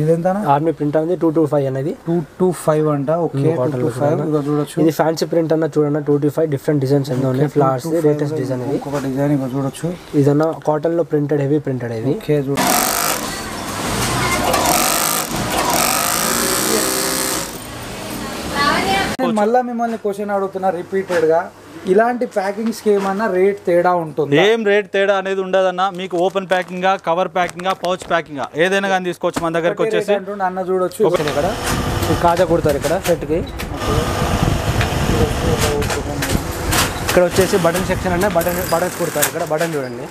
ఇదెంత army print అనేది two two five అనేది టూ టూ ఫైవ్ అంట ఓకే టూ టూ ఫైవ్ ఇక చూడొచ్చు ఇది ఫ్యాన్సీ ప్రింట్ అన్న చూడన్న two two five different designs ఎన్నో ఉన్నాయి ఫ్లవర్స్ లేటెస్ట్ డిజైన్ ఇది ఇంకొక డిజైన్ ఇక చూడొచ్చు ఇదన్న కాటన్ లో ప్రింటెడ్ హెవీ ప్రింటెడ్ ఇది ఓకే చూడ నేను మళ్ళా మిమ్మల్ని క్వశ్చన్ అడుగుతున్నా రిపీటెడ్ గా ఇలాంటి ప్యాకింగ్స్ కి ఏమన్నా రేట్ తేడా ఉంటుంది ఏం రేట్ తేడా అనేది ఉండదన్న మీకు open packing cover packing pouch packing ఏదైనా కానీ తీసుకోవచ్చు మన దగ్గరకు వచ్చేసి అంటుండే అన్న చూడొచ్చు ఇక్కడ ఈ కాజా కుడతారు ఇక్కడ సెట్ కి ఇక్కడ వచ్చేసి బటన్ సెక్షన్ అంటే బటన్ బటన్స్ కుడతారు ఇక్కడ బటన్ చూడండి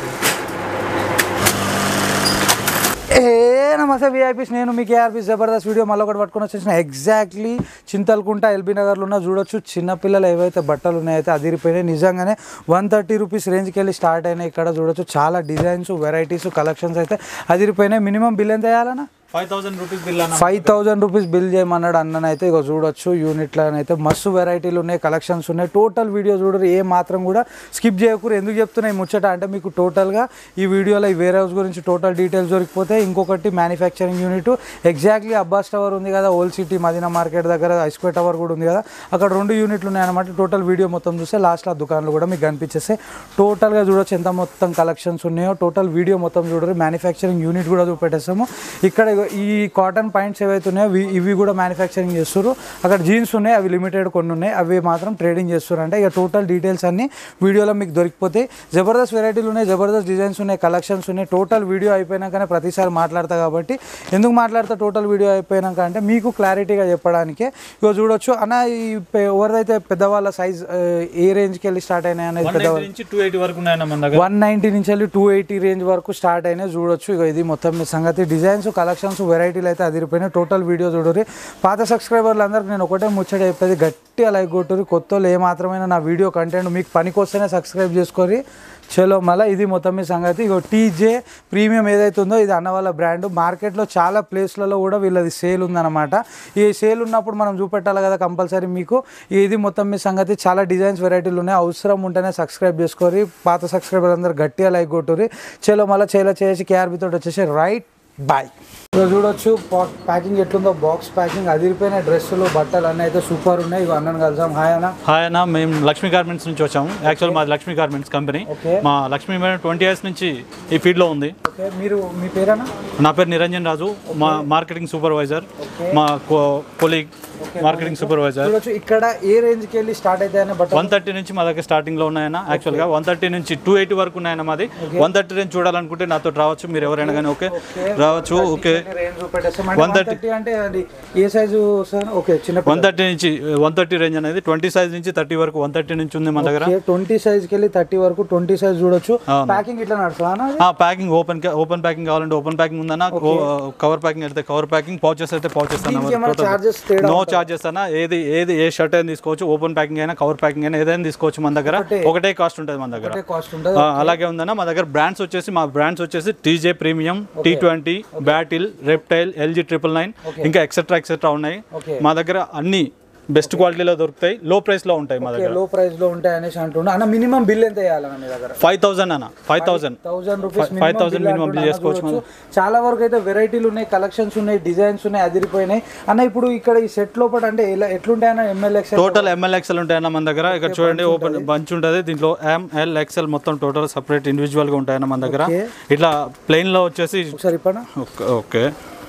ఏ నమస్తే విఐపీస్ నేను మీ కేఆర్పీ జబర్దస్త్ వీడియో మళ్ళీ ఒకటి పట్టుకొని వచ్చేసిన ఎగ్జాక్ట్లీ చింతలకుంట ఎల్బీ నగర్లో ఉన్న చూడొచ్చు చిన్నపిల్లలు ఏవైతే బట్టలు ఉన్నాయైతే అదిరిపోయినాయి నిజంగానే వన్ థర్టీ రూపీస్ రేంజ్కి వెళ్ళి స్టార్ట్ అయినాయి ఇక్కడ చూడొచ్చు చాలా డిజైన్స్ వెరైటీస్ కలెక్షన్స్ అయితే అదిరిపోయినాయి మినిమం బిల్ ఎంత వేయాలన్నా ఫైవ్ థౌసండ్ రూపీస్ బిల్ అన్న ఫైవ్ థౌజండ్ రూపీస్ బిల్ చేయమన్నాడు అన్ననైతే ఇక చూడొచ్చు యూనిట్లనైతే మస్తు వెరైటీలు ఉన్నాయి కలెక్షన్స్ ఉన్నాయి టోటల్ వీడియో చూడరు ఏ మాత్రం కూడా స్కిప్ చేయకూడదు ఎందుకు చెప్తున్నాయి ముచ్చట అంటే మీకు టోటల్గా ఈ వీడియోలో ఈ వేర్ హౌస్ గురించి టోటల్ డీటెయిల్స్ దొరికిపోతే ఇంకొకటి manufacturing unit exactly Abbas tower ఉంది కదా ఓల్డ్ సిటీ మదీనా మార్కెట్ దగ్గర ఐస్క్వే టవర్ కూడా ఉంది కదా అక్కడ రెండు యూనిట్లు ఉన్నాయన్నమాట టోటల్ వీడియో మొత్తం చూస్తే లాస్ట్లో ఆ దుకాణాలు కూడా మీకు కనిపించేస్తాయి టోటల్గా చూడొచ్చు ఎంత మొత్తం కలెక్షన్స్ ఉన్నాయో టోటల్ వీడియో మొత్తం చూడరు మ్యానుఫ్యాక్చరింగ్ యూనిట్ కూడా చూపెట్టేస్తాము ఇక్కడ ఇగో ఈ కాటన్ పాయింట్స్ ఏవైతే ఉన్నాయో ఇవి ఇవి కూడా మ్యానుఫ్యాక్చరింగ్ చేస్తారు అక్కడ జీన్స్ ఉన్నాయి అవి లిమిటెడ్ కొన్ని ఉన్నాయి అవి మాత్రం ట్రేడింగ్ చేస్తారు అంటే ఇక టోటల్ డీటెయిల్స్ అన్ని వీడియోలో మీకు దొరికిపోతాయి జబర్దస్త్ వెరైటీలు ఉన్నాయి జబర్దస్త్ డిజైన్స్ ఉన్నాయి కలెక్షన్స్ ఉన్నాయి టోటల్ వీడియో అయిపోయినాకనే ప్రతిసారి మాట్లాడతా కాబట్టి ఎందుకు మాట్లాడతా టోటల్ వీడియో అయిపోయినాక అంటే మీకు క్లారిటీగా చెప్పడానికే ఇక చూడొచ్చు అన్న ఈ పె- ఎవరిదైతే పెద్దవాళ్ళ సైజ్ ఏ రేంజ్కి వెళ్ళి స్టార్ట్ అయినాయి అనేది వన్ పెద్దవాళ్ళు నుంచి టూ ఎయిటీ వరకు ఉన్నాయన్న మన దగ్గర వన్ నైంటీ నుంచి వెళ్ళి టూ ఎయిటీ రేంజ్ వరకు స్టార్ట్ అయినాయి చూడొచ్చు ఇక ఇది మొత్తం మీ సంగతి డిజైన్స్ కలెక్షన్స్ వెరైటీలు అయితే అదిరిపోయినాయి టోటల్ వీడియో చూడరు పాత సబ్స్క్రైబర్లు అందరికి నేను ఒకటే ముచ్చట చెప్పేది గట్టిగా లైక్ కొట్టురు కొత్త వాళ్ళు ఏ మాత్రమైనా నా వీడియో కంటెంట్ మీకు పనికొస్తేనే సబ్స్క్రైబ్ చేసుకొని చలో మళ్ళీ ఇది మొత్తం మీ సంగతి ఇగో టీజే ప్రీమియం ఏదైతే ఉందో ఇది అన్న వాళ్ళ బ్రాండ్ మార్కెట్లో చాలా ప్లేస్లలో కూడా వీళ్ళది సేల్ ఉందన్నమాట ఈ సేల్ ఉన్నప్పుడు మనం చూపెట్టాలి కదా కంపల్సరీ మీకు ఇది మొత్తం మీ సంగతి చాలా డిజైన్స్ వెరైటీలు ఉన్నాయి అవసరం ఉంటేనే సబ్స్క్రైబ్ చేసుకోరి పాత సబ్స్క్రైబర్ అందరు గట్టిగా లైక్ కొట్టుర్రి చలో మళ్ళీ చేలో చేసి కేఆర్బీ తోటి వచ్చేసి రైట్ బాయ్ ఇక్కడ చూడొచ్చు ప్యాకింగ్ ఎట్లుందో బాక్స్ ప్యాకింగ్ అదిరిపోయిన డ్రెస్సులు బట్టలు అన్నీ అయితే సూపర్ ఉన్నాయి ఇవి అన్నను కలిసాం హాయ్ అన్న హాయ్ అన్న మేము లక్ష్మీ గార్మెంట్స్ నుంచి వచ్చాము యాక్చువల్ మాది లక్ష్మీ గార్మెంట్స్ కంపెనీ ఓకే మా లక్ష్మీ మేడం ట్వంటీ ఇయర్స్ నుంచి ఈ ఫీల్డ్లో ఉంది ఓకే మీరు మీ పేరేనా నా పేరు నిరంజన్ రాజు మా మార్కెటింగ్ సూపర్వైజర్ మా కొలీగ్ మార్కెటింగ్ సూపర్వైజర్ చూడొచ్చు ఇక్కడ ఏ రేంజ్కి వెళ్ళి స్టార్ట్ అయితే అనే బట్టలు వన్ థర్టీ నుంచి మా దగ్గర స్టార్టింగ్ లో ఉన్నాయన్న యాక్చువల్ గా వన్ థర్టీ నుంచి టూ ఎయిటీ వరకు ఉన్నాయన్న మాది వన్ థర్టీ నుంచి చూడాలనుకుంటే నాతో రావచ్చు మీరు ఎవరైనా కానీ ఓకే రావచ్చు ఓకే రేంజ్ చూపెట్టేస్తాం అంటే 130 అంటే అది ఏ సైజు సార్ ఓకే చిన్న వన్ థర్టీ నుంచి వన్ థర్టీ రేంజ్ అనేది ట్వంటీ సైజ్ నుంచి థర్టీ వరకు వన్ థర్టీ నుంచి ఉంది మన దగ్గర ట్వంటీ సైజ్ కి వెళ్ళి థర్టీ వరకు ట్వంటీ సైజ్ చూడొచ్చు ప్యాకింగ్ ఇట్లా నడుస్తుందా ఆ ప్యాకింగ్ ఓపెన్ ఓపెన్ ప్యాకింగ్ కావాలంటే ఓపెన్ ప్యాకింగ్ ఉందన్న కవర్ ప్యాకింగ్ అయితే కవర్ ప్యాకింగ్ పౌచెస్ అయితే పౌచెస్ ఏమైనా చార్జెస్ తేడా నో చార్జెస్ అన్న ఏది ఏది ఏ షర్ట్ అయినా తీసుకోవచ్చు ఓపెన్ ప్యాకింగ్ అయినా కవర్ ప్యాకింగ్ అయినా ఏదైనా తీసుకోవచ్చు మన దగ్గర ఒకటే కాస్ట్ ఉంటుంది మన దగ్గర కాస్ట్ ఉంటుంది ఆ, అలాగే ఉందన్న మా దగ్గర బ్రాండ్స్ వచ్చేసి మా బ్రాండ్స్ వచ్చేసి TJ premium T twenty battle reptile LG triple nine ఇంకా ఎక్సెట్రా ఎక్సెట్రా ఉన్నాయి Okay. మా దగ్గర అన్ని బెస్ట్ క్వాలిటీలో దొరుకుతాయి లో ప్రైస్ లో ఉంటాయి మా దగ్గర లో ప్రైస్ లో ఉంటాయి అనేసి అంటున్నా అన్న మినిమం బిల్ ఎంత వేయాలన్న మీ దగ్గర ఫైవ్ థౌసండ్ అన్న five thousand thousand rupees five thousand minimum bill చేసుకోవచ్చు చాలా వరకు అయితే వెరైటీలు ఉన్నాయి కలెక్షన్స్ ఉన్నాయి డిజైన్స్ ఉన్నాయి అదిరిపోయినాయి అన్న ఇప్పుడు ఇక్కడ ఈ సెట్ లోపల అంటే ఎలా ఎట్లుంటాయన్న ఎంఎల్ఎక్స్ టోటల్ ఎంఎల్ ఎక్సెల్ ఉంటాయన్న మన దగ్గర ఇక్కడ చూడండి ఓపెన్ బంచ్ ఉంటుంది దీంట్లో ఎంఎల్ ఎక్సెల్ మొత్తం టోటల్ సపరేట్ ఇండివిజువల్ గా ఉంటాయన్న మన దగ్గర Okay. ఇట్లా ప్లెయిన్ లో వచ్చేసి ఒకసారి ఇప్పనా ఓకే ఓకే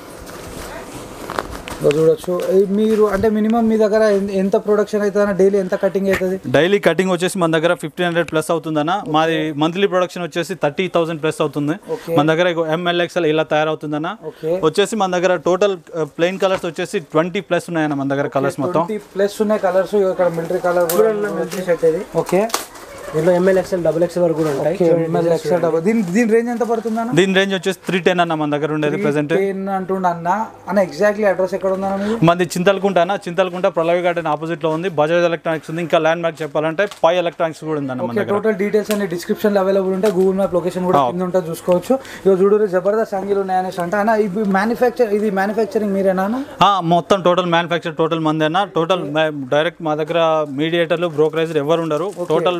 ఇగో చూడొచ్చు ఈ మీరు అంటే మినిమం మీ దగ్గర ఎన్- ఎంత ప్రొడక్షన్ అవుతుంది డైలీ ఎంత కటింగ్ అవుతుంది డైలీ కటింగ్ వచ్చేసి మన దగ్గర ఫిఫ్టీన్ హండ్రెడ్ ప్లస్ అవుతుందన్న మాది మంత్లీ ప్రొడక్షన్ వచ్చేసి థర్టీ థౌసండ్ ప్లస్ అవుతుంది Okay. మన దగ్గర ఎంఎల్ఎక్స్ఎల్ ఇలా తయారవుతుందన్న ఓకే వచ్చేసి మన దగ్గర టోటల్ ప్లెయిన్ కలర్స్ వచ్చేసి ట్వంటీ ప్లస్ ఉన్నాయన్న మన దగ్గర కలర్స్ మొత్తం ట్వంటీ ప్లస్ ఉన్నాయి కలర్స్ ఇక్కడ మిలిటరీ కలర్ కూడా మిలిటరీ షర్ట్ ఇది ఓకే దీంట్లో ఎంఎల్ ఎక్స్ఎల్ డబుల్ ఎక్స్ఎల్ వరకు కూడా ఉంటాయి ఓకే ఎంఎల్ ఎక్స్ట్రా డబల్ దీని దీని రేంజ్ ఎంత పడుతుంది అన్న దీని రేంజ్ వచ్చేసి త్రీ టెన్ అన్న మన దగ్గర ఉండేది ప్రెసెంట్ టెన్ అంటుండ అన్న అన్న ఎగ్జాక్ట్లీ అడ్రస్ ఎక్కడ ఉందన్న మీరు మనది చింతలకుంట అన్న చింతలకుంట ప్రళవి గార్డెన్ ఆపోజిట్ లో ఉంది బజాజ్ ఎలక్ట్రానిక్స్ ఉంది ఇంకా ల్యాండ్ మార్క్ చెప్పాలంటే పై ఎలక్ట్రానిక్స్ కూడా ఉందన్న మన ఓకే దగ్గర టోటల్ డీటెయిల్స్ అన్ని డిస్క్రిప్షన్ లో అవైలబుల్ ఉంటాయి గూగుల్ మ్యాప్ లొకేషన్ కూడా కింద ఉంటుంది చూసుకోవచ్చు ఇక చూడు జబర్దస్త్ అంగిలు ఉన్నాయనేసి అంటే అన్న ఇది మ్యానుఫ్యాక్చర్ ఇది మ్యానుఫ్యాక్చరింగ్ మీరేనా అన్న? ఆ, మొత్తం టోటల్ మ్యానుఫ్యాక్చర్ టోటల్ మంది అన్న టోటల్ డైరెక్ట్ మా దగ్గర మీడియేటర్లు బ్రోకరేజ్ ఎవరు ఉండరు టోటల్ కంపెనీ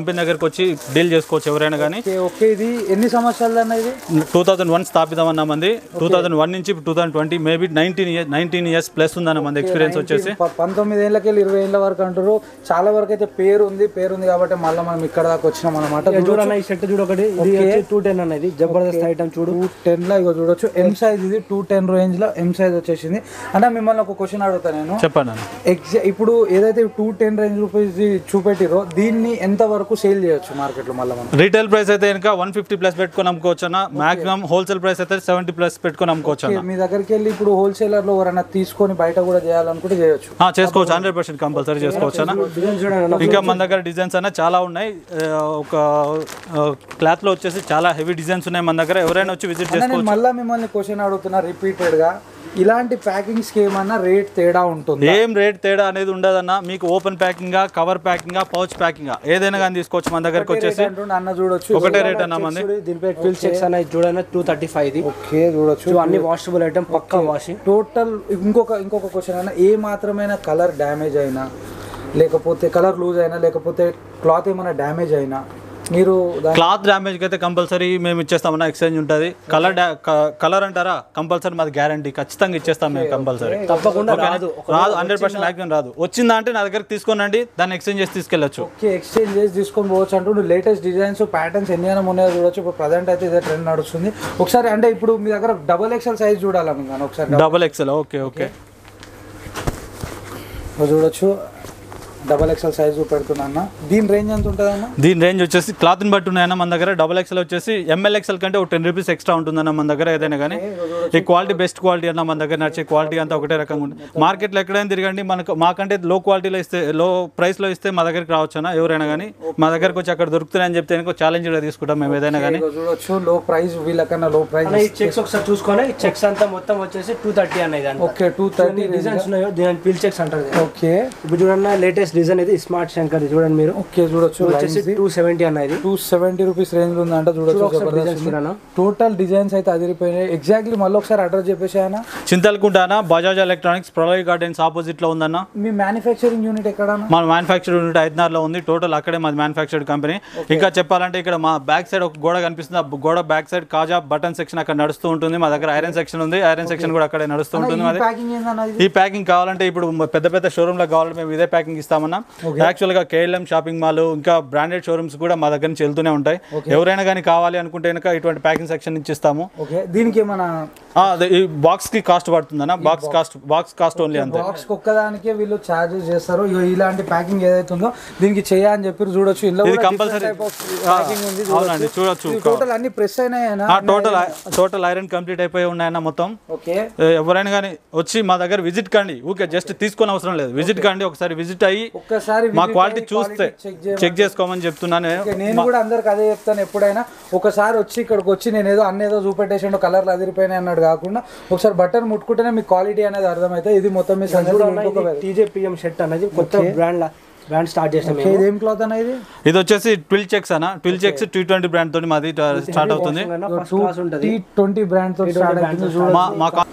కంపెనీ దగ్గరకు వచ్చి డీల్ చేసుకోవచ్చు ఎవరైనా కానీ ఓకే ఓకే ఇది ఎన్ని సంవత్సరాలు అన్న ఇది టూ థౌసండ్ వన్ స్థాపితం అన్న మంది టూ థౌసండ్ వన్ నుంచి two thousand twenty maybe nineteen years nineteen years plus ఉందన్న మంది ఎక్స్పీరియన్స్ వచ్చేసి ప- పంతొమ్మిది ఏళ్ళకి వెళ్ళి ఇరవై ఏళ్ళ వరకు అంటారు చాలా వరకు అయితే పేరు ఉంది పేరు ఉంది కాబట్టి మళ్ళీ మనం ఇక్కడ దాకా వచ్చినాం అనమాట చూడన్న ఈ షర్ట్ చూడు ఒకటి ఇది వచ్చి టూ టెన్ అన్నది జబర్దస్త్ ఐటమ్ చూడు టూ టెన్ లో ఇగో చూడొచ్చు ఎం సైజ్ ఇది టూ టెన్ రేంజ్ లో ఎం సైజ్ వచ్చేసింది అంటే మిమ్మల్ని ఒక క్వశ్చన్ అడుగుతా నేను చెప్పండి అన్న ఎగ్జా ఇప్పుడు ఏదైతే టూ టెన్ రేంజ్ రూపీస్ చూపెట్టిరో దీన్ని ఎంత వరకు సేల్ చేయొచ్చు మార్కెట్ లో మళ్ళీ మనం రీటైల్ ప్రైస్ అయితే కనుక వన్ ఫిఫ్టీ ప్లస్ పెట్టుకొని అమ్ముకోవచ్చు అన్న మాక్సిమం హోల్సేల్ ప్రైస్ అయితే సెవెంటీ ప్లస్ పెట్టుకొని అమ్ముకోవచ్చు అన్న మీ దగ్గరికి వెళ్ళి ఇప్పుడు హోల్సేలర్ లో ఎవరైనా తీసుకొని బయట కూడా చేయాలనుకుంటే చేయొచ్చు ఆ, చేసుకోవచ్చు హండ్రెడ్ పర్సెంట్ కంపల్సరీ చేసుకోవచ్చు అన్న డిజైన్ చూడండి ఇంకా మన దగ్గర డిజైన్స్ అన్న చాలా ఉన్నాయి ఆ, ఒక క్లాత్ లో వచ్చేసి చాలా హెవీ డిజైన్స్ ఉన్నాయి మన దగ్గర ఎవరైనా వచ్చి విజిట్ అన్న, నేను చేసుకోవచ్చు మళ్ళీ మిమ్మల్ని క్వశ్చన్ అడుగుతున్నా రిపీటెడ్ గా ఇలాంటి ప్యాకింగ్స్ కి ఏమన్నా రేట్ తేడా ఉంటుంది ఏం రేట్ తేడా అనేది ఉండదన్న మీకు open packing power packing pouch packing ఏదైనా కానీ తీసుకోవచ్చు మన దగ్గరకు వచ్చేసి అంటుండే అన్న చూడొచ్చు ఒకటే రేట్ అన్న మంది చూడు, దీనిపై ఫిల్ చెక్స్ అనేది చూడండి టూ థర్టీ ఫైవ్ ఇది ఓకే చూడొచ్చు అన్ని వాషబుల్ ఐటమ్ పక్కా వాషింగ్ టోటల్ ఇంకొక ఇంకొక క్వశ్చన్ అయినా ఏ మాత్రమైన కలర్ డ్యామేజ్ అయినా లేకపోతే కలర్ లూజ్ అయినా లేకపోతే క్లాత్ ఏమైనా డ్యామేజ్ అయినా మీరు దాని క్లాత్ డ్యామేజ్ కి అయితే కంపల్సరీ మేము ఇచ్చేస్తామన్నా ఎక్స్చేంజ్ ఉంటుంది కలర్ కలర్ అంటారా కంపల్సరీ మాది గ్యారంటీ ఖచ్చితంగా ఇచ్చేస్తాం మేము కంపల్సరీ తప్పకుండా రాదు రాదు హండ్రెడ్ పర్సెంట్ మ్యాక్సిమం రాదు వచ్చిందా అంటే నా దగ్గరికి తీసుకోనండి దాన్ని ఎక్స్చేంజ్ చేసి తీసుకెళ్ళచ్చు ఓకే ఎక్స్చేంజ్ చేసి తీసుకొని పోవచ్చు అంటూ లేటెస్ట్ డిజైన్స్ ప్యాటర్న్స్ ఎన్ని అయినా ఉన్నాయో చూడొచ్చు ఇప్పుడు ప్రజెంట్ అయితే ఇదే ట్రెండ్ నడుస్తుంది ఒకసారి అంటే ఇప్పుడు మీ దగ్గర డబల్ ఎక్స్ఎల్ సైజ్ చూడాలనుకున్నాను ఒకసారి double XL okay okay double చూడొచ్చు డబల్ ఎక్స్ఎల్ సైజ్ పెడుతున్నా దీని రేంజ్ ఎంత ఉంటుంది అన్న దీని రేంజ్ వచ్చేసి క్లాత్ని బట్టి ఉన్నాయన్న మన దగ్గర డబుల్ ఎక్స్ఎల్ వచ్చేసి ఎంఎల్ ఎక్స్ఎల్ కంటే ఒక టెన్ రూపీస్ ఎక్స్ట్రా ఉంటుందన్న మన దగ్గర ఏదైనా కానీ ఈ క్వాలిటీ బెస్ట్ క్వాలిటీ అన్న మన దగ్గర నడిచే క్వాలిటీ అంతా ఒకటే రకంగా ఉంటుంది మార్కెట్లో ఎక్కడైనా తిరగండి మనకు మాకంటే లో క్వాలిటీలో ఇస్తే లో ప్రైస్లో ఇస్తే మా దగ్గరికి రావచ్చు అన్న ఎవరైనా కానీ మా దగ్గరకు వచ్చి అక్కడ దొరుకుతున్నాయని చెప్తే ఛాలెంజ్ కూడా తీసుకుంటాం మేము ఏదైనా కానీ ఇదిగో చూడొచ్చు లో ప్రైస్ వీళ్ళకన్నా లో ప్రైస్ ఈ చెక్స్ ఒకసారి చూసుకొని ఈ చెక్స్ అంతా మొత్తం వచ్చేసి టూ థర్టీ అనేది అంట. ఓకే టూ థర్టీ డిజైన్స్ ఉన్నాయో దీని పిల్ చెక్స్ అంటారు దీన్ని. ఓకే ఇప్పుడు చూడండి లేటెస్ట్ డిజైన్ ఇది స్మార్ట్ శంకర్ ఇది చూడండి మీరు ఓకే చూడొచ్చు ఇది వచ్చేసి టూ సెవెంటీ అన్నది టూ సెవెంటీ రూపీస్ రేంజ్ లో ఉందంట చూడొచ్చు డిజైన్స్ చూడను టోటల్ డిజైన్స్ అయితే అదిరిపోయినాయి ఎగ్జాక్ట్లీ మళ్ళీ ఒకసారి అడ్రస్ చెప్పేసి ఆయన చింతలకుంటానా బజాజ్ ఎలక్ట్రానిక్స్ ప్రొలై గార్డెన్స్ ఆపోజిట్ లో ఉందన్న మీ మ్యానుఫ్యాక్చరింగ్ యూనిట్ ఎక్కడ మన మ్యానుఫ్యాక్చర్ యూనిట్ ఐదున్నరలో ఉంది టోటల్ అక్కడే మాది మ్యానుఫ్యాక్చర్డ్ కంపెనీ ఇంకా చెప్పాలంటే ఇక్కడ మా బ్యాక్ సైడ్ ఒక గోడ కనిపిస్తుంది ఆ గోడ బ్యాక్ సైడ్ కాజా బటన్ సెక్షన్ అక్కడ నడుస్తూ ఉంటుంది మా దగ్గర ఐరన్ సెక్షన్ ఉంది ఐరన్ సెక్షన్ కూడా అక్కడే నడుస్తూ ఉంటుంది మాది ప్యాకింగ్ ఏందన్న ఇది ఈ ప్యాకింగ్ కావాలంటే ఇప్పుడు మ- పెద్ద పెద్ద షోరూమ్ లో కావాలంటే మేము ఇదే ప్యాకింగ్ ఇస్తామన్నా యాక్చువల్ గా కేఎల్ఎం షాపింగ్ మాల్ ఇంకా బ్రాండెడ్ షోరూమ్స్ కూడా మా దగ్గర నుంచి వెళ్తూనే ఉంటాయి ఎవరైనా కానీ కావాలి అనుకుంటే కనుక ఇటువంటి ప్యాకింగ్ సెక్షన్ నుంచి ఇస్తాము ఓకే దీనికి ఏమైనా ఆ, అదే ఈ బాక్స్ కి కాస్ట్ పడుతుందన్న box cost box cost only అంతే బాక్స్ ఒక్కదానికే వీళ్ళు చార్జెస్ చేస్తారు ఇగో ఇలాంటి ప్యాకింగ్ ఏదైతే ఉందో దీనికి చేయ అని చెప్పి చూడొచ్చు ఇందులో ఇది కంపల్సరీ ప్యాకింగ్ ఉంది అవునండి చూడొచ్చు టోటల్ అన్ని ప్రెస్ అయినాయనా టోటల్ టోటల్ ఐరన్ కంప్లీట్ అయిపోయి ఉన్నాయన్న మొత్తం ఓకే ఏ, ఎవరైనా కానీ వచ్చి మా దగ్గర విజిట్ కండి ఊకే జస్ట్ తీసుకొని అవసరం లేదు విజిట్ కండి ఒకసారి విజిట్ అయ్యి ఒక్కసారి మా visit క్వాలిటీ అయ్యి చూస్తే quality check చేయమని చెక్ చేసుకోమని చెప్తున్నాను ఓకే, నేను కూడా అందరికి అదే చెప్తాను ఎప్పుడైనా ఒకసారి వచ్చి ఇక్కడికి వచ్చి నేను ఏదో అన్ని ఏదో చూపెట్టేసిండు కలర్లు అదిరిపోయినాయి అన్నాడు కాకుండా ఒకసారి బట్టన్ ముట్టుకుంటేనే మీ క్వాలిటీ అనేది అర్థమైతే ఇది మొత్తం మీ సంచులు ఇంకొక వె- టీజేపిఎం షర్ట్ అనేది కొత్త బ్రాండ్ బ్రాండ్ స్టార్ట్ చేసాం ఓకే, ఇది ఏం క్లాత్ అన్న ఇది ఇది వచ్చేసి ట్విల్ చెక్స్ అన్న twill checks T twenty brand తోని మాది స్టార్ట్ అవుతుంది ఫస్ట్ క్లాస్ ఉంటుంది టీ ట్వంటీ బ్రాండ్ తో స్టార్ట్ అవుతుంది చూడ మా మా కా-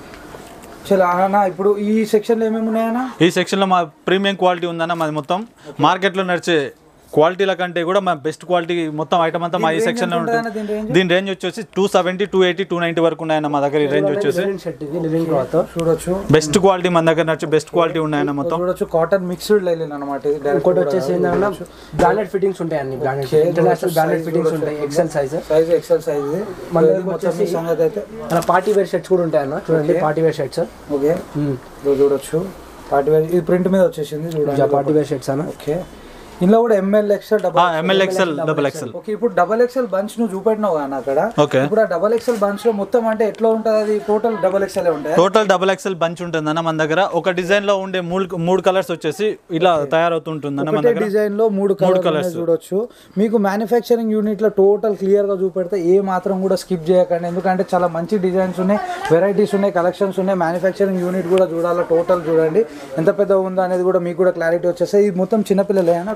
చలో అన్న ఇప్పుడు ఈ సెక్షన్ లో ఏమేమి ఉన్నాయన్న ఈ సెక్షన్ లో మా ప్రీమియం క్వాలిటీ ఉందన్న మాది మొత్తం మార్కెట్ లో నడిచే క్వాలిటీల కంటే కూడా మా బెస్ట్ క్వాలిటీ మొత్తం ఐటమ్ అంతా మా ఈ సెక్షన్ లో ఉంటుందన్న ఉంటుంది దీని range? దీని రేంజ్ వచ్చేసి two seventy two eighty two ninety వరకు ఉన్నాయన్న మా దగ్గర ఈ రేంజ్ వచ్చేసి షర్ట్ ఇది లివింగ్ క్లాత్ చూడొచ్చు బెస్ట్ క్వాలిటీ మన దగ్గర నడిచే బెస్ట్ క్వాలిటీ ఉన్నాయన్న మొత్తం చూడొచ్చు కాటన్ మిక్స్డ్ లైన్ అనమాట ఇది direct ఇంకోటి వచ్చేసి ఏంటంటే బ్రాండెడ్ ఫిట్టింగ్స్ ఉంటాయి అన్ని బ్రాండెడ్ ఇంటర్నేషనల్ బ్రాండెడ్ ఫిట్టింగ్స్ ఉంటాయి XL size size XL size ఇది మన ఇది దగ్గరకు మొత్తం మీ సంగతి అయితే అలా పార్టీ వేర్ షర్ట్స్ కూడా ఉంటాయి అన్న చూడండి పార్టీ వేర్ షర్ట్స్ ఓకే ఇదిగో చూడొచ్చు పార్టీ వేర్ ఇది ప్రింట్ మీద వచ్చేసింది చూడండి పార్టీ వేర్ షర్ట్స్ అన్న ఓకే ఇందులో కూడా M L XL double M L XL double XL okay ఇప్పుడు డబల్ ఎక్సెల్ బంచ్ నువ్వు చూపెట్టినావు కానీ అక్కడ ఓకే ఇప్పుడు ఆ డబల్ ఎక్సెల్ బంచ్ లో మొత్తం అంటే ఎట్లా ఉంటుంది అది టోటల్ డబల్ ఎక్సెల్ ఉంటాయి టోటల్ డబుల్ ఎక్సెల్ బంచ్ ఉంటుంది అన్న మన దగ్గర ఒక డిజైన్ లో ఉండే మూడు మూడు కలర్స్ వచ్చేసి ఇలా తయారవుతుంటుంది అన్న మన ఒకటే దగ్గర డిజైన్ లో మూడు కలర్స్ చూడొచ్చు మీకు మ్యానుఫ్యాక్చరింగ్ యూనిట్ లో టోటల్ క్లియర్ గా చూపెడితే ఏ మాత్రం కూడా స్కిప్ చేయకండి ఎందుకంటే చాలా మంచి డిజైన్స్ ఉన్నాయి వెరైటీస్ ఉన్నాయి కలెక్షన్స్ ఉన్నాయి మ్యానుఫ్యాక్చరింగ్ యూనిట్ కూడా చూడాలా టోటల్ చూడండి ఎంత పెద్ద ఉందో అనేది కూడా మీకు కూడా క్లారిటీ వచ్చేస్తాయి ఇది మొత్తం చిన్నపిల్లలే అన్న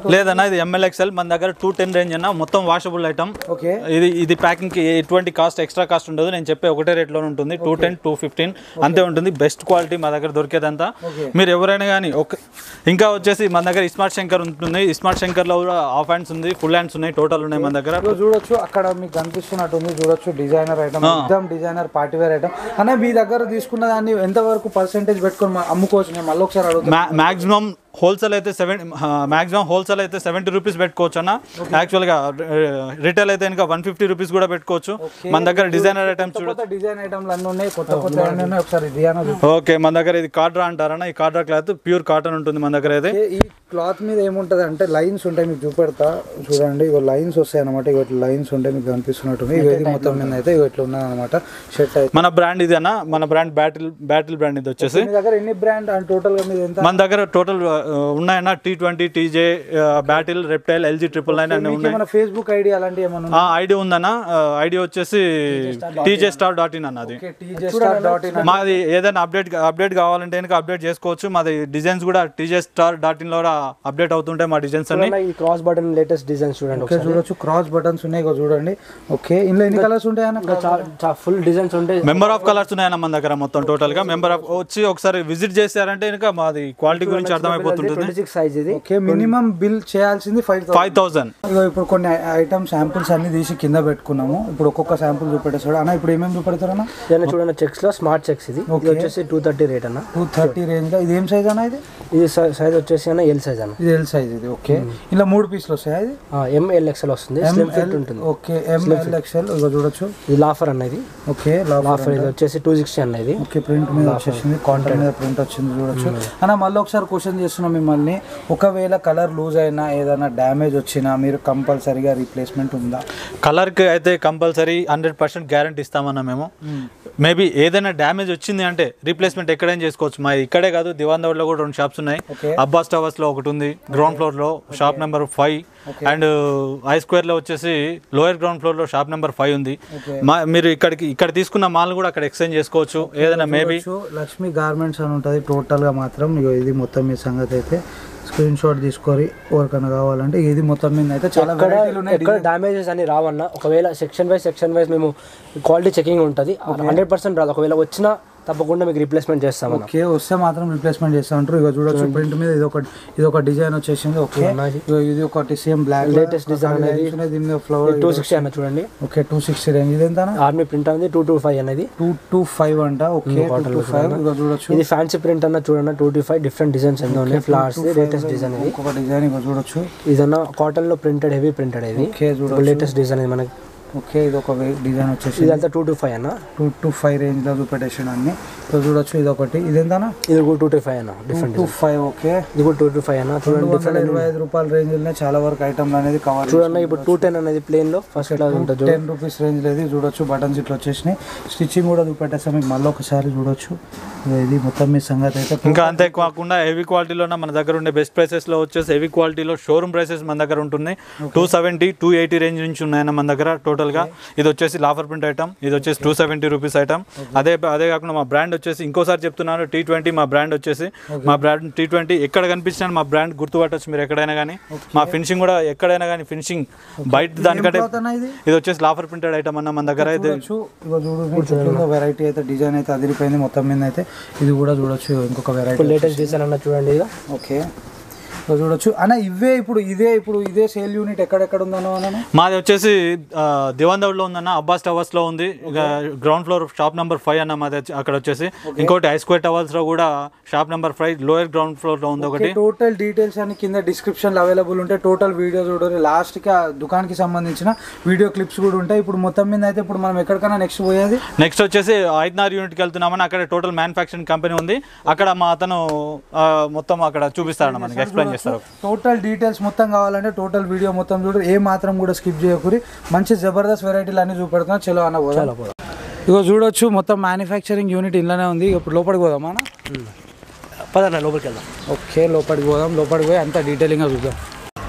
లేదన్నా ఇది ఎంఎల్ఎక్స్ఎల్ మన దగ్గర టూ టెన్ రేంజ్ అన్న మొత్తం వాషబుల్ ఐటమ్ ఓకే ఇది ఇది ప్యాకింగ్ కి ఎటువంటి కాస్ట్ ఎక్స్ట్రా కాస్ట్ ఉండదు నేను చెప్పే ఒకటే రేట్ లో ఉంటుంది టూ టెన్ టూ ఫిఫ్టీన్ అంతే ఉంటుంది బెస్ట్ క్వాలిటీ మా దగ్గర దొరికేదంతా మీరు ఎవరైనా కానీ ఒక ఇంకా వచ్చేసి మన దగ్గర స్మార్ట్ శంకర్ ఉంటుంది స్మార్ట్ శంకర్ లో కూడా హాఫ్ హ్యాండ్స్ ఉంది ఫుల్ హ్యాండ్స్ ఉన్నాయి టోటల్ ఉన్నాయి మన దగ్గర ఇదిగో చూడొచ్చు అక్కడ మీకు కనిపిస్తున్నట్టుంది చూడొచ్చు designer item exam designer party wear item అన్న మీ దగ్గర తీసుకున్న దాన్ని ఎంత వరకు పర్సెంటేజ్ పెట్టుకొని మా- అమ్ముకోవచ్చు నేను మళ్ళీ ఒకసారి అడుగుతాను మాక్సిమం హోల్సేల్ అయితే సెవెన్ మాక్సిమం హోల్సేల్ అయితే సెవెంటీ రూపీస్ పెట్టుకోవచ్చు అన్న యాక్చువల్గా రిటైల్ అయితే ఇంకా వన్ ఫిఫ్టీ రూపీస్ కూడా పెట్టుకోవచ్చు మన దగ్గర డిజైనర్ ఐటమ్స్ చూడ కొత్త డిజైన్ ఐటమ్లు అన్నీ ఉన్నాయి కొత్త కొత్త అన్నీ ఉన్నాయి ఒకసారి ఇది అన్న చూపించు. ఓకే మన దగ్గర ఇది కాడ్రా అంటారన్న ఈ కాడ్రా క్లాత్ ప్యూర్ కాటన్ ఉంటుంది మన దగ్గర అయితే ఈ క్లాత్ మీద ఏముంటది అంటే లైన్స్ ఉంటాయి మీకు చూపెడతా చూడండి ఇగో లైన్స్ వస్తాయి అనమాట ఇగో ఇట్లా లైన్స్ ఉంటాయి మీకు కనిపిస్తున్నట్టుంది ఇగో ఇది మొత్తం మీద అయితే ఇగో ఇట్లా ఉన్నది అనమాట షర్ట్ అయితే మన బ్రాండ్ ఇది అన్న మన బ్రాండ్ బ్యాటిల్ బ్యాటిల్ బ్రాండ్ ఇది వచ్చేసి మీ దగ్గర ఎన్ని బ్రాండ్ అండ్ టోటల్ గా మీద ఎంత మన దగ్గర టోటల్ ఉన్నాయన్న T twenty TJ battle reptile LG triple nine అన్ని ఉన్నాయి మన ఫేస్బుక్ ఐడి అలాంటివి ఏమైనా ఆ ఐడి ఉందన్న ఐడి వచ్చేసి టీజే స్టార్ డాట్ ఇన్ అన్నది డాట్ ఇన్ మాది ఏదైనా అప్డేట్ అప్డేట్ కావాలంటే కనుక అప్డేట్ చేసుకోవచ్చు మాది డిజైన్స్ కూడా టీజే స్టార్ డాట్ ఇన్ లో కూడా అప్డేట్ అవుతుంటాయి మా డిజైన్స్ అన్ని ఈ క్రాస్ బటన్ లేటెస్ట్ డిజైన్స్ చూడండి ఓకే చూడొచ్చు క్రాస్ బటన్స్ ఉన్నాయి ఇగో చూడండి ఓకే ఇందులో ఎన్ని కలర్స్ ఉంటాయి అన్న ఫుల్ డిజైన్స్ ఉంటాయి మెంబర్ ఆఫ్ కలర్స్ ఉన్నాయన్న మన దగ్గర మొత్తం టోటల్ గా మెంబర్ ఆఫ్ వచ్చి ఒకసారి విజిట్ చేశారంటే కనుక మాది క్వాలిటీ గురించి అర్థమైపోతుంటుంది ట్వంటీ సిక్స్ సైజ్ ఇది ఓకే మినిమం బిల్ చేయాల్సింది ఫైవ్ ఫైవ్ థౌసండ్ ఇగో ఇప్పుడు కొన్ని ఐటమ్ శాంపుల్స్ అన్ని తీసి కింద పెట్టుకున్నాము ఇప్పుడు ఒక్కొక్క శాంపుల్ చూపెట్టేస్తాడు అన్న ఇప్పుడు ఏమేమి చూపెడతారన్న ఇదన్నా చూడండి చెక్స్ లో స్మార్ట్ చెక్స్ ఇది ఇది వచ్చేసి టూ థర్టీ రేట్ అన్న టూ థర్టీ రేంజ్ లో ఇది ఏం సైజ్ అన్న ఇది ఇది సైజ్ వచ్చేసి అన్న ఎల్ సైజ్ అన్న ఇది ఎల్ సైజ్ ఇది ఓకే ఇలా మూడు పీసులు వస్తాయి ఇది ఎంఎల్ ఎక్స్ఎల్ వస్తుంది స్లిమ్ ఫిట్ ఉంటుంది ఓకే ఎంఎల్ ఎక్స్ఎల్ ఇగో చూడొచ్చు ఇది లాఫర్ అన్న ఇది ఓకే లాఫర్ ఇది వచ్చేసి టూ సిక్స్టీ అన్న ఇది ఓకే ప్రింట్ మీద వచ్చేసింది కాంట్రాక్ట్ మీద ప్రింట్ వచ్చింది చూడొచ్చు అన్న మళ్ళీ ఒకసారి క్వశ్చన్ చేస్తున్నాం మిమ్మల్ని ఒకవేళ కలర్ లూజ్ అయినా ఏదైనా డ్యామేజ్ వచ్చినా మీరు కంపల్సరీగా రీప్లేస్మెంట్ ఉందా కలర్కి అయితే కంపల్సరీ హండ్రెడ్ పర్సెంట్ గ్యారంటీ ఇస్తామన్నా మేము మేబీ ఏదైనా డ్యామేజ్ వచ్చింది అంటే రీప్లేస్మెంట్ ఎక్కడైనా చేసుకోవచ్చు మా ఇక్కడే కాదు దివాన్ దౌడ్లో కూడా రెండు షాప్స్ ఉన్నాయి Okay. అబ్బాస్ టవర్స్లో ఒకటి ఉంది గ్రౌండ్ ఫ్లోర్లో shop number five and I స్క్వేర్లో వచ్చేసి లోయర్ గ్రౌండ్ ఫ్లోర్లో షాప్ నెంబర్ ఫైవ్ ఉంది మా మీరు ఇక్కడికి ఇక్కడ తీసుకున్న మాల్ కూడా అక్కడ ఎక్స్చేంజ్ చేసుకోవచ్చు ఏదైనా మేబీ చూడొచ్చు, లక్ష్మీ గార్మెంట్స్ అని ఉంటుంది టోటల్గా మాత్రం ఇగో ఇది మొత్తం మీ సంగతి అయితే స్క్రీన్ షాట్ తీసుకొని ఎవరికైనా కావాలంటే ఇది మొత్తం మీద అయితే చాలా ఎక్కడ వెరైటీలు ఉన్నాయి ఎక్కడ డ్యామేజెస్ అని రావన్న ఒకవేళ సెక్షన్ వైజ్ సెక్షన్ వైజ్ మేము క్వాలిటీ చెకింగ్ ఉంటుంది హండ్రెడ్ పర్సెంట్ రాదు ఒకవేళ వచ్చినా తప్పకుండా మీకు రిప్లేస్మెంట్ చేస్తామన్న ఓకే వస్తే మాత్రం రిప్లేస్మెంట్ చేస్తా ఉంటారు ఇక చూడొచ్చు ప్రింట్ మీద ఇది ఒక ఇది ఒక డిజైన్ వచ్చేసింది ఓకే ఉన్నది. ఇగో ఇది ఒకటి సేమ్ బ్లాక్ Latest design అనేది. దీని మీద ఫ్లవర్ టూ సిక్స్టీ అన్న చూడండి ఓకే టూ సిక్స్టీ రేంజ్ ఇది ఎంత ఆర్మీ ప్రింట్ అనేది టూ టూ ఫైవ్ అనేది టూ టూ ఫైవ్ అంట ఓకే టూ టూ ఫైవ్ ఇక చూడొచ్చు ఇది ఫ్యాన్సీ ప్రింట్ అన్న చూడండి two two five different designs ఎన్నో ఉన్నాయి ఫ్లవర్స్ లేటెస్ట్ డిజైన్ ఇది ఒక డిజైన్ ఇక చూడొచ్చు ఇదన్న కాటన్ లో ప్రింటెడ్ హెవీ ప్రింటెడ్ ఇది ఓకే చూడొచ్చు లేటెస్ట్ డిజైన్ ఇది మనకి ఓకే ఇది ఒక డిజైన్ వచ్చేసి ఇదంతా టూ టూ ఫైవ్ అన్న టూ టూ ఫైవ్ రేంజ్ లో చూపెట్టేసాడు అన్ని ఇక చూడొచ్చు ఇది ఒకటి ఇది ఎంతనా ఇది కూడా టూ టూ ఫైవ్ అన్న డిఫరెంట్ టూ ఫైవ్ ఓకే ఇది కూడా టూ టూ ఫైవ్ అన్న చూడండి రెండు వందల ఇరవై ఐదు రూపాయల రేంజ్ లోనే చాలా వరకు ఐటమ్ అనేది కవర్ చూడండి ఇప్పుడు టూ టెన్ అనేది ప్లేన్ లో ఫస్ట్ క్లాస్ ఉంటుంది టెన్ రూపీస్ రేంజ్ లేదు చూడొచ్చు బటన్స్ ఇట్లా వచ్చేసినాయి స్టిచ్చింగ్ కూడా చూపెట్టేస్తాం మీకు మళ్ళీ ఒకసారి చూడొచ్చు ఇగో ఇది మొత్తం మీ సంగతి అయితే ఇంకా అంతే కాకుండా హెవీ క్వాలిటీలో మన దగ్గర ఉండే బెస్ట్ ప్రైసెస్ లో వచ్చేసి హెవీ క్వాలిటీలో షోరూమ్ ప్రైసెస్ మన దగ్గర ఉంటుంది two seventy two eighty range నుంచి ఉన్నాయన్న మన దగ్గర టోటల్ గా ఇది వచ్చేసి లాఫర్ ప్రింట్ ఐటమ్ ఇది వచ్చేసి టూ సెవెంటీ రూపీస్ ఐటమ్ అదే అదే కాకుండా మా బ్రాండ్ వచ్చేసి ఇంకోసారి చెప్తున్నాను టీ ట్వంటీ మా బ్రాండ్ వచ్చేసి మా బ్రాండ్ టీ ట్వంటీ ఎక్కడ కనిపించినా మా బ్రాండ్ గుర్తుపట్టచ్చు మీరు ఎక్కడైనా కానీ మా ఫినిషింగ్ కూడా ఎక్కడైనా కానీ ఫినిషింగ్ బయట దానికంటే cloth అన్న ఇది ఇది వచ్చేసి లాఫర్ ప్రింటెడ్ ఐటమ్ అన్న మన దగ్గర అయితే చూడొచ్చు ఇగో చూడు వెరైటీ అయితే డిజైన్ అయితే అదిరిపోయింది మొత్తం మీద అయితే ఇది కూడా చూడొచ్చు ఇంకొక వెరైటీ లేటెస్ట్ డిజైన్ అన్న చూడండి ఇది ఓకే ఇగో చూడొచ్చు అన్న ఇవే ఇప్పుడు ఇదే ఇప్పుడు ఇదే సేల్ యూనిట్ ఎక్కడెక్కడ ఉందన్నో అన్న మాది వచ్చేసి ఆ, దివాన్ దౌడ్లో ఉందన్న అబ్బాస్ టవర్స్ లో ఉంది ఇక ground floor shop number five అన్న మాది వచ్చి- అక్కడ వచ్చేసి ఇంకోటి ఐ స్క్వేర్ టవర్స్ లో కూడా shop number five lower ground floor లో ఉంది ఒకటి టోటల్ డీటెయిల్స్ అన్ని కింద డిస్క్రిప్షన్ లో అవైలబుల్ ఉంటాయి టోటల్ వీడియో చూడండి లాస్ట్ కి ఆ దుకాణానికి సంబంధించిన వీడియో క్లిప్స్ కూడా ఉంటాయి ఇప్పుడు మొత్తం మీద అయితే ఇప్పుడు మనం ఎక్కడికైనా నెక్స్ట్ పోయేది నెక్స్ట్ వచ్చేసి ఐదున్నర యూనిట్ కి వెళ్తున్నామని అక్కడ టోటల్ మ్యానుఫాక్చరింగ్ కంపెనీ ఉంది అక్కడ మా అతను ఆ, మొత్తం అక్కడ చూపిస్తాడు మనకి ఎక్స్ప్లెయిన్ చేస్తారు టోటల్ డీటెయిల్స్ మొత్తం కావాలంటే టోటల్ వీడియో మొత్తం చూడు ఏ మాత్రం కూడా స్కిప్ చేయకూరి మంచి జబర్దస్త్ వెరైటీలు అన్ని చూపెడుతున్నా చలో అన్న పోదాం ఇగో చూడొచ్చు మొత్తం మ్యానుఫ్యాక్చరింగ్ యూనిట్ ఇంట్లోనే ఉంది ఇప్పుడు లోపలికి పోదామా అన్న పదన్న లోపలికి వెళ్దాం ఓకే లోపలికి పోదాం లోపలికి పోయి అంత డీటెయిలింగ్గా చూద్దాం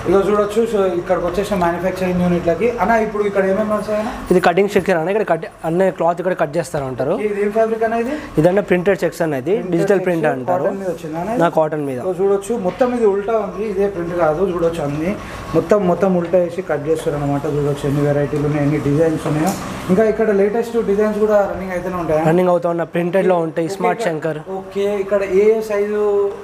ఇక చూడొచ్చు సో ఇక్కడికి వచ్చేసిన మ్యానుఫ్యాక్చరింగ్ యూనిట్లకి అన్న ఇప్పుడు ఇక్కడ ఏమేమి వస్తాయన్న ఇది కటింగ్ సెక్షన్ అన్న ఇక్కడ కట్ అన్న క్లాత్ ఇక్కడ కట్ చేస్తారు అంటారు ఇది ఏం ఫ్యాబ్రిక్ అనేది ఇదన్న ప్రింటెడ్ సెక్షన్ ఇది డిజిటల్ ప్రింట్ అంటారు కాటన్ మీద వచ్చిందా అన్న ఇది? నా కాటన్ మీద సో చూడొచ్చు మొత్తం ఇది ఉల్టా ఉంది ఇదే ప్రింట్ కాదు చూడొచ్చు అన్ని మొత్తం మొత్తం ఉల్టా వేసి కట్ చేస్తారు అనమాట చూడొచ్చు ఎన్ని వెరైటీలు ఉన్నాయి ఎన్ని డిజైన్స్ ఉన్నాయో ఇంకా ఇక్కడ లేటెస్ట్ డిజైన్స్ కూడా రన్నింగ్ అయితేనే ఉంటాయి రన్నింగ్ అవుతా ఉన్న ప్రింటెడ్ లో ఉంటాయి స్మార్ట్ శంకర్ ఓకే ఇక్కడ ఏ సైజు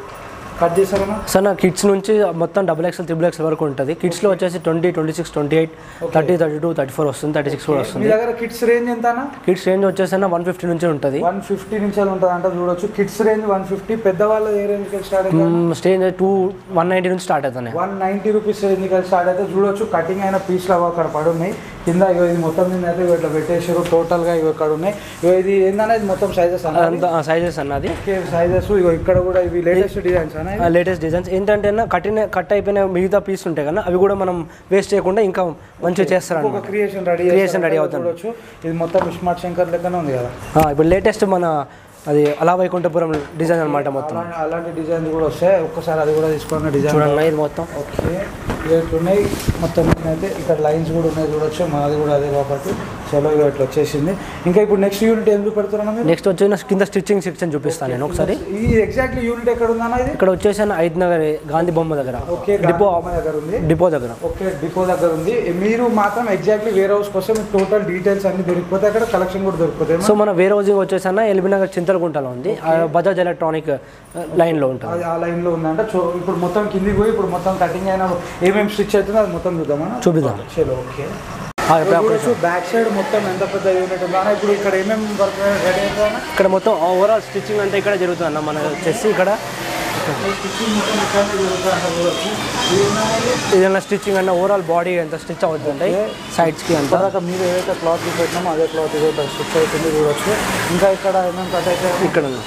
కట్ చేస్తారన్నా సార్ నా కిడ్స్ నుంచి మొత్తం డబుల్ ఎక్స్ఎల్ త్రిబుల్ ఎక్స్ఎల్ వరకు ఉంటుంది కిడ్స్లో వచ్చేసి twenty twenty six twenty eight thirty thirty two thirty four వస్తుంది థర్టీ సిక్స్ కూడా మీ వస్తుంది దగ్గర కిడ్స్ రేంజ్ ఎంత అన్న కిడ్స్ రేంజ్ వచ్చేసి వన్ ఫిఫ్టీ నుంచి ఉంటుంది వన్ ఫిఫ్టీ నుంచి ఉంటుంది అంటే చూడొచ్చు కిడ్స్ రేంజ్ వన్ ఫిఫ్టీ పెద్దవాళ్ళ ఏ రేంజ్కి స్టార్ట్ అవుతుంది స్టేజ్ టూ వన్ నైంటీ నుంచి స్టార్ట్ అవుతున్నాయి వన్ నైంటీ రూపీస్ రేంజ్కి స్టార్ట్ అయితే చూడొచ్చు కటింగ్ అయిన పీస్లు అవి అక్కడ పడి ఉన్నాయి కింద ఇగో ఇది మొత్తం మీద అయితే ఇగో ఇట్లా పెట్టేసారు టోటల్గా ఇవి ఇక్కడ ఉన్నాయి ఇగో ఇది ఏందనేది మొత్తం సైజెస్ అదంతా సైజెస్ అన్నది సైజెస్ ఇగో ఇక్కడ కూడా ఇవి లేటెస్ట్ డిజైన్స్ అన్న లేటెస్ట్ డిజైన్స్ ఏంటంటే అన్న కట్టిన కట్ అయిపోయిన మిగతా పీస్ ఉంటాయి కదా అవి కూడా మనం వేస్ట్ చేయకుండా ఇంకా మంచిగా చేస్తారు ఒక అన్నమాట క్రియేషన్ రెడీ Creation ready అవుతుంది. చూడొచ్చు ఇది మొత్తం స్మార్ట్ శంకర్ లెక్కనే ఉంది కదా ఆ, ఇప్పుడు లేటెస్ట్ మన అది అలా వైకుంఠపురం డిజైన్ అన్నమాట మొత్తం అలాంటి అలాంటి డిజైన్స్ కూడా వస్తాయి ఒక్కసారి అది కూడా తీసుకున్న డిజైన్ చూడండి ఇది మొత్తం ఓకే ఇవి ఉన్నాయి మొత్తం అయితే ఇక్కడ లైన్స్ కూడా ఉన్నాయి చూడొచ్చు మాది కూడా అదే కాబట్టి చలో ఇక ఇట్లా వచ్చేసింది ఇంకా ఇప్పుడు నెక్స్ట్ యూనిట్ ఎందుకు పెడుతున్నా మీరు నెక్స్ట్ వచ్చి నా కింద స్టిచ్చింగ్ సెక్షన్ చూపిస్తాను నేను ఒకసారి ఈ ఎగ్జాక్ట్లీ యూనిట్ ఎక్కడ ఉందన్న ఇది ఇక్కడ వచ్చేసి ఐదు నగర్ గాంధీ బొమ్మ దగ్గర ఓకే డిపో డిపో దగ్గర ఉంది డిపో దగ్గర ఓకే డిపో దగ్గర ఉంది మీరు మాత్రం ఎగ్జాక్ట్లీ వేర్ హౌస్కి వస్తే మీకు టోటల్ డీటెయిల్స్ అన్ని దొరికిపోతే అక్కడ కలెక్షన్ కూడా దొరికిపోతాయి సో మన వేరే హౌసింగ్ వచ్చేసి అన్న ఎల్బీ నగర్ చింతలగుంటలో ఉంది ఆ బజాజ్ ఎలక్ట్రానిక్ లైన్లో ఉంటుంది అది ఆ లైన్లో ఉందంట సో ఇప్పుడు మొత్తం కిందికి పోయి ఇప్పుడు మొత్తం కటింగ్ అయినా ఏమేమి స్టిచ్ అవుతుందో అది మొత్తం చూద్దామా చూపిద్దాం చలో ఓకే ఆ, ఇప్పుడు అక్కడ చూడొచ్చు బ్యాక్ సైడ్ మొత్తం ఎంత పెద్ద యూనిట్ ఉందో అన్న ఇప్పుడు ఇక్కడ ఏమేమి వర్క్ రెడీ అవుతుందా ఇక్కడ మొత్తం ఓవరాల్ స్టిచ్చింగ్ అంతా ఇక్కడ జరుగుతుంది అన్న మన వచ్చేసి ఇక్కడ స్టిచ్చింగ్ మొత్తం ఇక్కడనే జరుగుతుందంట చూడొచ్చు ఇది ఏంటనేది ఏదైనా స్టిచ్చింగ్ అన్న ఓవరాల్ బాడీ ఎంత స్టిచ్ అవుతుంటాయి సైడ్స్కి అంతా తర్వాత మీరు ఏదైతే క్లాత్ పెట్టినామో అదే క్లాత్ ఇదే స్టిచ్ అవుతుంది చూడొచ్చు ఇంకా ఇక్కడ ఏమేమి కట్ అయితే ఇక్కడ ఉంది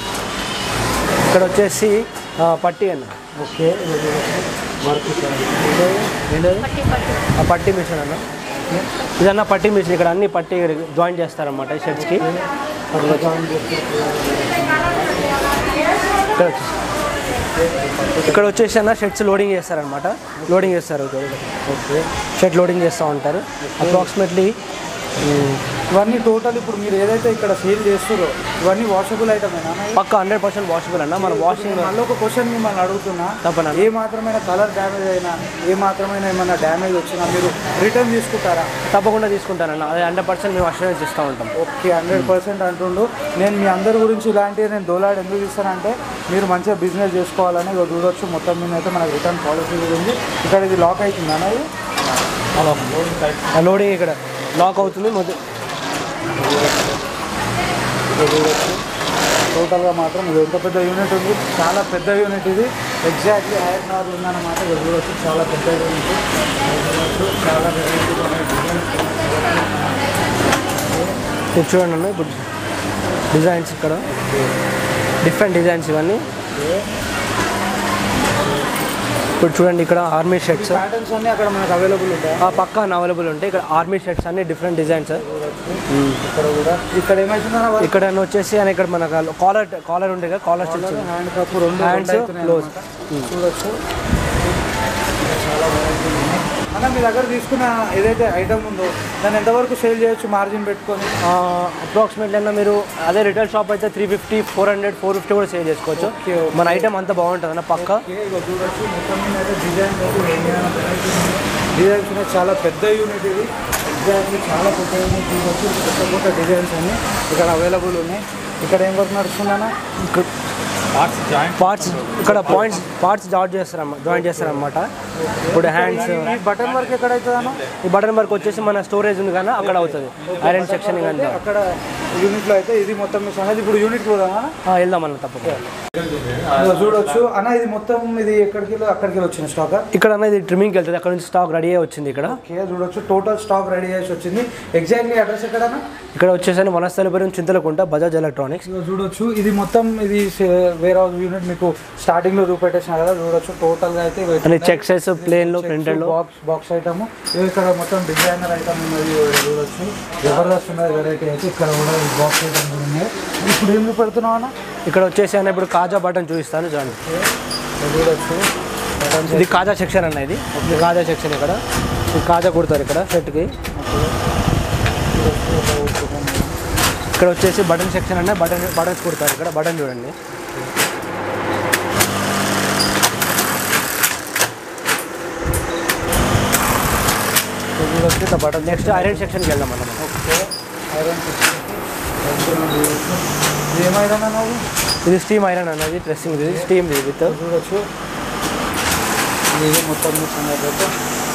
ఇక్కడ వచ్చేసి ఆ, పట్టీ అన్న ఓకే వర్క్ ఇక్కడ ఏంటది ఆ పట్టీ మిషన్ అన్న ఇదన్న పట్టీ మిషన్ ఇక్కడ అన్ని పట్టీ జాయిన్ చేస్తారన్నమాట ఈ షర్ట్స్కి అట్లా జాయిన్ చేసి ఇక్కడ వచ్చేసి ఇక్కడ వచ్చేసి అన్న షర్ట్స్ లోడింగ్ చేస్తారనమాట లోడింగ్ చేస్తారు ఓకే షర్ట్ లోడింగ్ చేస్తూ ఉంటారు అప్రాక్సిమేట్లీ ఇవన్నీ టోటల్ ఇప్పుడు మీరు ఏదైతే ఇక్కడ సేల్ చేస్తారో ఇవన్నీ వాషబుల్ ఐటమేనా పక్క హండ్రెడ్ పర్సెంట్ వాషబుల్ అన్న మన వాషింగ్ మళ్ళీ ఒక క్వశ్చన్ మిమ్మల్ని అడుగుతున్నా తప్పన ఏ మాత్రమైన కలర్ డ్యామేజ్ అయినా ఏ మాత్రమైన ఏమైనా డ్యామేజ్ వచ్చినా మీరు రిటర్న్ తీసుకుంటారా తప్పకుండా తీసుకుంటానన్న అది హండ్రెడ్ పర్సెంట్ మేము అష్యూరెన్స్ ఇస్తూ ఉంటాం ఓకే హండ్రెడ్ పర్సెంట్ అంటుండు నేను మీ అందరి గురించి ఇలాంటివి నేను దోలాడు ఎందుకు ఇస్తానంటే మీరు మంచిగా బిజినెస్ చేసుకోవాలని ఇక చూడొచ్చు మొత్తం మీద అయితే మనకు రిటర్న్ పాలసీ కూడా ఉంది ఇక్కడ ఇది లాక్ అవుతుందా ఇది ఆ లోడింగ్ ఇక్కడ లాక్ అవుతుంది మొదటి ఇక్కడ చూడొచ్చు టోటల్గా మాత్రం ఇది ఎంత పెద్ద యూనిట్ ఉంది చాలా పెద్ద యూనిట్ ఇది ఎగ్జాక్ట్లీ హైట్ నార్ ఉందన్నమాట ఇక్కడ చూడొచ్చు చాలా పెద్ద యూనిట్ చూడొచ్చు చాలా వెరైటీలు ఉన్నాయి డిజైన్స్ ఇది చూడండి అన్న ఇప్పుడు డిజైన్స్ ఇక్కడ డిఫరెంట్ డిజైన్స్ ఇవన్నీ ఇప్పుడు చూడండి ఇక్కడ ఆర్మీ షర్ట్స్ ప్యాటర్న్స్ అన్నీ అక్కడ మనకు అవైలబుల్ ఉంటాయి ఆ పక్క అవైలబుల్ ఉంటాయి ఇక్కడ ఆర్మీ షర్ట్స్ అన్ని డిఫరెంట్ డిజైన్స్ ఇక్కడ కూడా ఇక్కడ ఏమవుతుందన్న వర్క్ ఇక్కడ వచ్చేసి అని ఇక్కడ మన కాలర్ కాలర్ ఉండే కదా కాలర్ స్టిచ్ హ్యాండ్ కప్ రెండు Hands రెండు అవుతున్నాయి close. అన్నమాట. చూడొచ్చు చాలా వెరైటీలు ఉన్నాయి అన్న మీ దగ్గర తీసుకున్న ఏదైతే ఐటమ్ ఉందో దాన్ని ఎంతవరకు సేల్ చేయొచ్చు మార్జిన్ పెట్టుకొని అప్రాక్సిమేట్లీ అన్న మీరు అదే రిటైల్ షాప్ అయితే three fifty four hundred four fifty కూడా సేల్ చేసుకోవచ్చు Okay, okay. మన ఐటమ్ అంతా బాగుంటుంది అన్న పక్క ఓకే, ఇగో చూడొచ్చు మొత్తం మీద అయితే డిజైన్ డిజైన్స్ ఉన్నాయి చాలా పెద్ద యూనిట్ ఇది ఎగ్జాక్ట్లీ చాలా పెద్ద యూనిట్ చూడొచ్చు కొత్త కొత్త డిజైన్స్ అన్ని ఇక్కడ అవైలబుల్ ఉన్నాయి ఇక్కడ ఏం వర్క్ నడుస్తుందన్న పార్ట్స్ ఇక్కడ పాయింట్స్ పార్ట్స్ జాయిన్ చేస్తారమ్మా జాయిన్ చేస్తారనమాట ఇప్పుడు హ్యాండ్స్ ఈ బటన్ వర్క్ ఎక్కడ అవుతుందన్న ఈ బటన్ వర్క్ వచ్చేసి మన స్టోరేజ్ ఉంది కానీ అక్కడ అవుతుంది ఐరన్ సెక్షన్ అంతా అక్కడ యూనిట్లో అయితే ఇది మొత్తం మీ సంగతి ఇప్పుడు యూనిట్ పోదామా ఆ, వెళ్దాం అన్న తప్పకుండా ఇదిగో చూడొచ్చు అన్న ఇది మొత్తం ఇది ఎక్కడికి వెళ్ళి అక్కడికి వెళ్ళి వచ్చిన స్టాక్ ఇక్కడ అనేది ట్రిమ్మింగ్కి వెళ్తుంది అక్కడ నుంచి స్టాక్ రెడీ అయ్యి వచ్చింది ఇక్కడ ఓకే చూడొచ్చు టోటల్ స్టాక్ రెడీ చేసి వచ్చింది ఎగ్జాక్ట్లీ అడ్రస్ ఎక్కడన్నా ఇక్కడ వచ్చేసి వనస్థలిపురం చింతలకుంట బజాజ్ ఎలక్ట్రానిక్స్ ఇదిగో చూడొచ్చు ఇది మొత్తం ఇది వేరే యూనిట్ మీకు స్టార్టింగ్ లో చూపెట్టేసిన కదా చూడొచ్చు టోటల్ గా అయితే అని చెక్ సైజ్ ప్లేన్ లో ప్రింటెడ్ లో బాక్స్ బాక్స్ ఐటమ్ ఇక్కడ మొత్తం డిజైనర్ ఐటమ్ ఉన్నది ఇక్కడ చూడొచ్చు జబర్దస్త్ ఉన్నది వెరైటీ అయితే ఇక్కడ కూడా బాక్స్ ఐటమ్ కూడా ఉన్నాయి ఇప్పుడు ఏం పెడుతున్నావు అన్న ఇక్కడ వచ్చేసి అన్న ఇప్పుడు కాజా బటన్ చూపిస్తాను చూడండి ఇక్కడ చూడొచ్చు ఇది కాజా సెక్షన్ అన్న ఇది ఇది కాజా సెక్షన్ ఇక్కడ ఇది కాజా కుడతారు ఇక్కడ షర్ట్కి ఇక్కడ వచ్చేసి బటన్ సెక్షన్ అన్న బటన్ బటన్స్ కుడతారు ఇక్కడ బటన్ చూడండి ఇది వచ్చి ఇట్లా బటన్ నెక్స్ట్ ఐరన్ సెక్షన్కి వెళ్దాం మనం ఓకే ఐరన్ ఏమైనా నువ్వు ఇది స్టీమ్ ఐరన్ అన్నది డ్రెస్సింగ్ ఇది స్టీమ్ ఇది విత్ చూడొచ్చు ఇది మొత్తం మీ సంగతి అయితే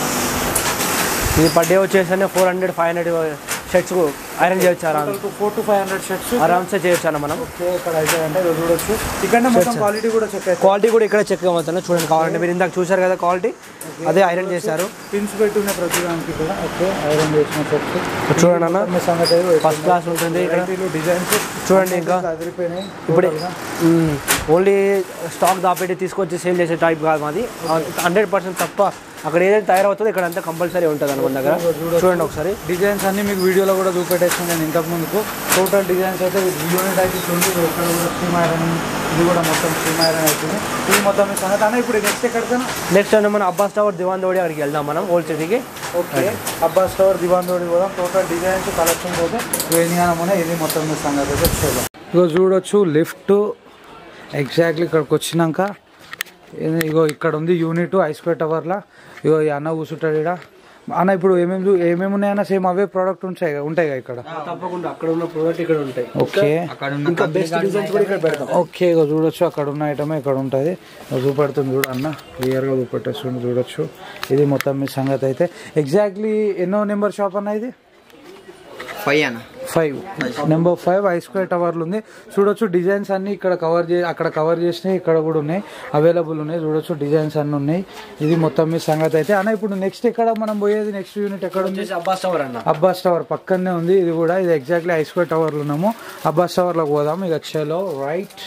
ఇది పర్ డే వచ్చేసి four hundred five hundred shirts iron చేయొచ్చు ఆరామ్ four to five hundred shirts ఆరామ్సే చేయొచ్చు అన్న మనం ఓకే ఇక్కడ అయితే అంటే ఇది చూడొచ్చు ఇక్కడ మొత్తం క్వాలిటీ కూడా చెక్ అయితే క్వాలిటీ కూడా ఇక్కడ చెక్ అవుతుంది చూడండి కావాలంటే మీరు ఇందాక చూశారు కదా క్వాలిటీ అదే ఐరన్ చేశారు పిన్స్ పెట్టున్న ప్రతి దానికి కూడా ఓకే ఐరన్ చేసిన షర్ట్స్ చూడండి అన్న మీ సంగతి అయితే ఫస్ట్ క్లాస్ ఉంటుంది ఇక్కడ డిజైన్స్ చూడండి ఇంకా అదిరిపోయినాయి ఇప్పుడే ఓన్లీ స్టాక్ దాపెట్టి తీసుకొచ్చి సేల్ చేసే టైప్ కాదు మాది హండ్రెడ్ పర్సెంట్ తప్ప అక్కడ ఏదైతే తయారవుతుందో ఇక్కడ అంతా కంపల్సరీ ఉంటుంది అన్న మన దగ్గర చూడండి ఒకసారి డిజైన్స్ అన్ని మీకు వీడియోలో కూడా చూపెట్టేస్తాను నేను ఇంతకు ముందుకు టోటల్ డిజైన్స్ అయితే యూనిట్ అయితే చూడండి ఇది ఇక్కడ కూడా స్టీమ్ ఐరన్ ఇది కూడా మొత్తం స్టీమ్ ఐరన్ అవుతుంది ఇది మొత్తం మీ సంగతి అన్న ఇప్పుడు నెక్స్ట్ ఎక్కడికైనా నెక్స్ట్ అంటే మన అబ్బాస్ టవర్ దివాన్ దోడి అక్కడికి వెళ్దాం మనం ఓల్డ్ సిటీకి ఓకే అబ్బాస్ టవర్ దివాన్ తోడి కూడా టోటల్ డిజైన్స్ కలెక్షన్స్ అయితే వేణిగానమునే ఇది మొత్తం మీ సంగతి అయితే చూద్దాం ఇగో చూడొచ్చు లిఫ్ట్ ఎగ్జాక్ట్లీ ఇక్కడికి వచ్చినాక ఇది- ఇగో ఇక్కడ ఉంది యూనిట్ ఐస్క్వేర్ టవర్లా ఇగో ఈ అన్న కూర్చుంటాడు ఇక్కడ అన్న ఇప్పుడు ఏమేమి చూ- ఏమేమి ఉన్నాయన్న సేమ్ అవే ప్రోడక్ట్ ఉంటాయి కదా- ఉంటాయి కదా ఇక్కడ తప్పకుండా అక్కడ ఉన్న ప్రోడక్ట్ ఇక్కడ ఉంటాయి ఓకే ఇంకా బెస్ట్ డిజైన్స్ కూడా ఇక్కడ పెడతాం ఓకే ఇక చూడొచ్చు అక్కడ ఉన్న ఐటమే ఇక్కడ ఉంటుంది ఇగో చూపెడుతుంది చూడు అన్న క్లియర్గా చూపెట్టేస్తుంది చూడొచ్చు ఇది మొత్తం మీ సంగతి అయితే ఎగ్జాక్ట్లీ ఎన్నో నెంబర్ షాప్ అన్న ఇది ఫైవ్ అన్న five number five I square టవర్లు ఉంది చూడొచ్చు డిజైన్స్ అన్ని ఇక్కడ కవర్ చే అక్కడ కవర్ చేసినాయి ఇక్కడ కూడా ఉన్నాయి అవైలబుల్ ఉన్నాయి చూడొచ్చు డిజైన్స్ అన్ని ఉన్నాయి ఇది మొత్తం మీ సంగతి అయితే అన్న ఇప్పుడు నెక్స్ట్ ఎక్కడ మనం పోయేది నెక్స్ట్ యూనిట్ ఎక్కడ ఉంది వచ్చేసి అబ్బాస్ టవర్ అన్న అబ్బాస్ టవర్ పక్కనే ఉంది ఇది కూడా ఇది ఎగ్జాక్ట్లీ ఐ స్క్వేర్ టవర్లో ఉన్నాము అబ్బాస్ టవర్లోకి పోదాం ఇక చలో రైట్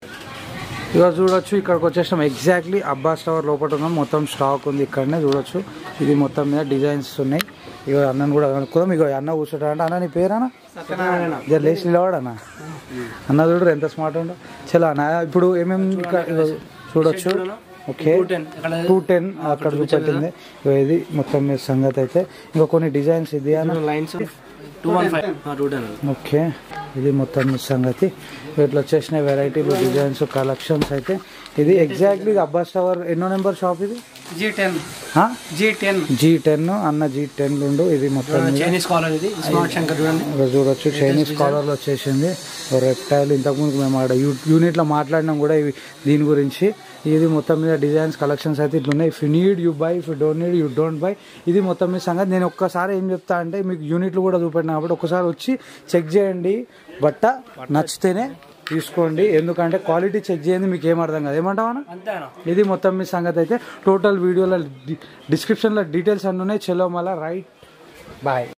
ఇక చూడొచ్చు ఇక్కడికి వచ్చేసాం ఎగ్జాక్ట్లీ అబ్బాస్ టవర్ లోపల ఉన్నాం మొత్తం స్టాక్ ఉంది ఇక్కడనే చూడొచ్చు ఇది మొత్తం మీద డిజైన్స్ ఉన్నాయి ఇక అన్నను కూడా కనుక్కుందాం ఇక అన్న కూర్చుంటా అంటే అన్న నీ పేరేనా జర లేచి నిలవాడన్నా అన్న చూడరు ఎంత స్మార్ట్ ఉండో చలో అన్న ఇప్పుడు ఏమేమి ఇక్కడ ఇగో చూడొచ్చు ఓకే టూ టెన్ అక్కడ చూపెట్టింది ఇగో ఇది మొత్తం మీద సంగతి అయితే ఇంకా కొన్ని డిజైన్స్ ఇది అన్న lines two one five two ten okay ఇది మొత్తం మీ సంగతి ఇట్లా వచ్చేసిన వెరైటీలు డిజైన్స్ కలెక్షన్స్ అయితే ఇది ఎగ్జాక్ట్లీ ఇది అబ్బాస్ టవర్ ఎన్నో నెంబర్ షాప్ ఇది G ten G ten G ten అన్న జీ టెన్ ఉండు ఇది మొత్తం మీద చైనీస్ కాలర్ ఇది స్మార్ట్ శంకర్ చూడండి ఇక్కడ చూడొచ్చు చైనీస్ కాలర్లో వచ్చేసింది రెప్టైల్ ఇంతకుముందు మేము ఆడ యూ యూనిట్లో మాట్లాడినాం కూడా ఇవి దీని గురించి ఇది మొత్తం మీద డిజైన్స్ కలెక్షన్స్ అయితే ఇట్లున్నాయి if you need you buy if you don't need you don't buy ఇది మొత్తం మీద సంగతి నేను ఒక్కసారి ఏం చెప్తా అంటే మీకు యూనిట్లు కూడా చూపెట్టిన కాబట్టి ఒకసారి వచ్చి చెక్ చేయండి బట్ట నచ్చితేనే తీసుకోండి ఎందుకంటే క్వాలిటీ చెక్ చేయండి మీకు ఏం అర్థం కాదు ఏమంటావా అంతేనా ఇది మొత్తం మీ సంగతి అయితే టోటల్ వీడియోలో డిస్క్రిప్షన్లో డీటెయిల్స్ అన్నీ ఉన్నాయి చలో మళ్ళీ రైట్ బాయ్